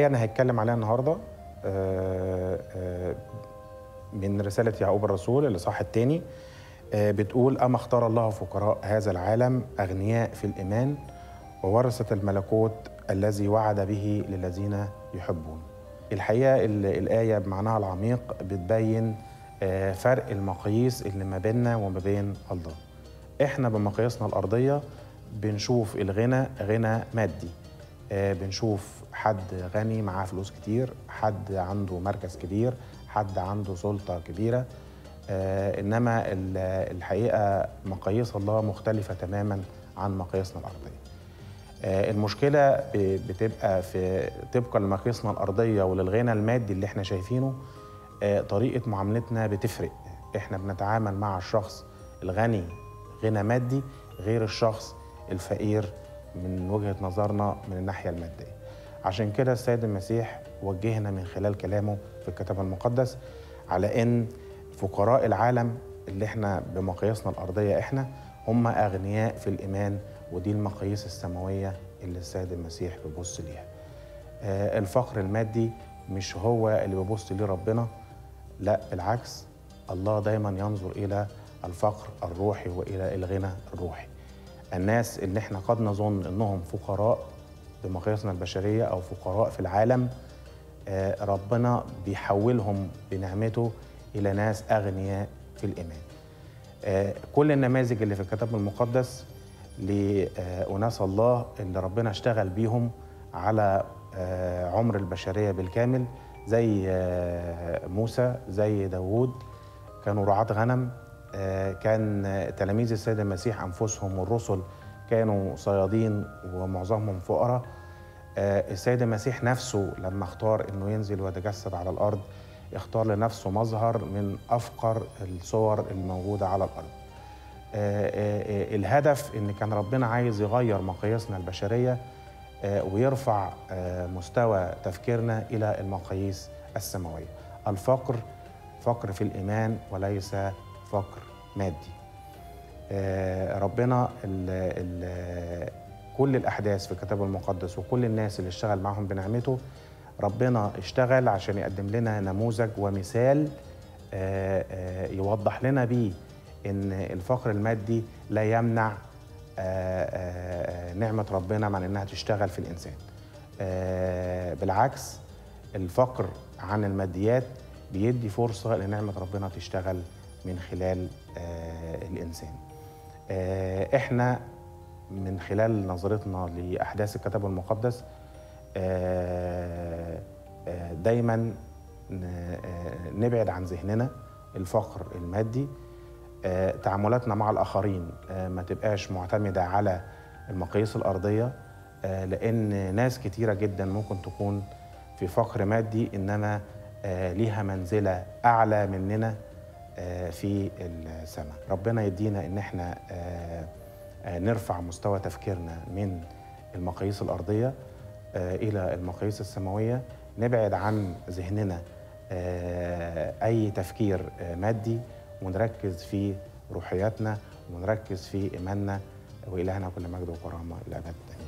الآية أنا هتكلم عليها النهاردة آه، آه، من رسالة يعقوب الرسول الإصحاح الثاني بتقول أما اختار الله فقراء هذا العالم أغنياء في الإيمان وورثة الملكوت الذي وعد به للذين يحبون الحقيقة ال- الآية بمعناها العميق بتبين آه، فرق المقاييس اللي ما بيننا وما بين الله احنا بمقاييسنا الأرضية بنشوف الغنى غنى مادي آه، بنشوف حد غني معاه فلوس كتير حد عنده مركز كبير حد عنده سلطة كبيرة آه، إنما ال- الحقيقة مقاييس الله مختلفة تماما عن مقاييسنا الأرضية آه، المشكلة ب- بتبقى في طبقا لمقاييسنا الأرضية وللغنى المادي اللي احنا شايفينه آه، طريقة معاملتنا بتفرق احنا بنتعامل مع الشخص الغني غنى مادي غير الشخص الفقير من وجهة نظرنا من الناحية المادية عشان كده السيد المسيح وجهنا من خلال كلامه في الكتاب المقدس على ان فقراء العالم اللي احنا بمقاييسنا الأرضية احنا هم أغنياء في الإيمان ودي المقاييس السماوية اللي السيد المسيح بيبص ليها آه، الفقر المادي مش هو اللي بيبص ليه ربنا لا بالعكس الله دايما ينظر إلى الفقر الروحي وإلى الغنى الروحي الناس اللي احنا قد نظن انهم فقراء بمقاييسنا البشرية أو فقراء في العالم آه، ربنا بيحولهم بنعمته إلى ناس أغنياء في الإيمان آه، كل النماذج اللي في الكتاب المقدس لأناس الله اللي ربنا اشتغل بيهم على آه، عمر البشرية بالكامل زي آه، موسى زي داوود كانوا رعاة غنم آه، كان آه، تلاميذ السيد المسيح أنفسهم والرسل كانوا صيادين ومعظمهم فقراء آه، السيد المسيح نفسه لما اختار انه ينزل ويتجسد على الارض اختار لنفسه مظهر من افقر الصور الموجوده على الارض. آه، آه، آه، الهدف ان كان ربنا عايز يغير مقاييسنا البشريه آه، ويرفع آه، مستوى تفكيرنا الى المقاييس السماويه. الفقر فقر في الايمان وليس فقر مادي. آه، ربنا ال ال كل الاحداث في الكتاب المقدس وكل الناس اللي اشتغل معاهم بنعمته ربنا اشتغل عشان يقدم لنا نموذج ومثال آه، آه، يوضح لنا بيه ان الفقر المادي لا يمنع آه، آه، آه، نعمه ربنا من انها تشتغل في الانسان آه، بالعكس الفقر عن الماديات بيدي فرصه لنعمه ربنا تشتغل من خلال آه، الانسان آه، احنا من خلال نظرتنا لاحداث الكتاب المقدس آه، آه، دايما ن- آه، نبعد عن ذهننا الفقر المادي آه، تعاملاتنا مع الاخرين آه، ما تبقاش معتمده على المقاييس الارضيه آه، لان ناس كتيره جدا ممكن تكون في فقر مادي انما آه، ليها منزله اعلى مننا آه، في السماء ربنا يدينا ان احنا آه، آه، نرفع مستوى تفكيرنا من المقاييس الارضيه آه، الى المقاييس السماويه نبعد عن ذهننا آه، اي تفكير آه، مادي ونركز في روحياتنا ونركز في ايماننا والهنا كل مجد وكرامه الى الابد آمين.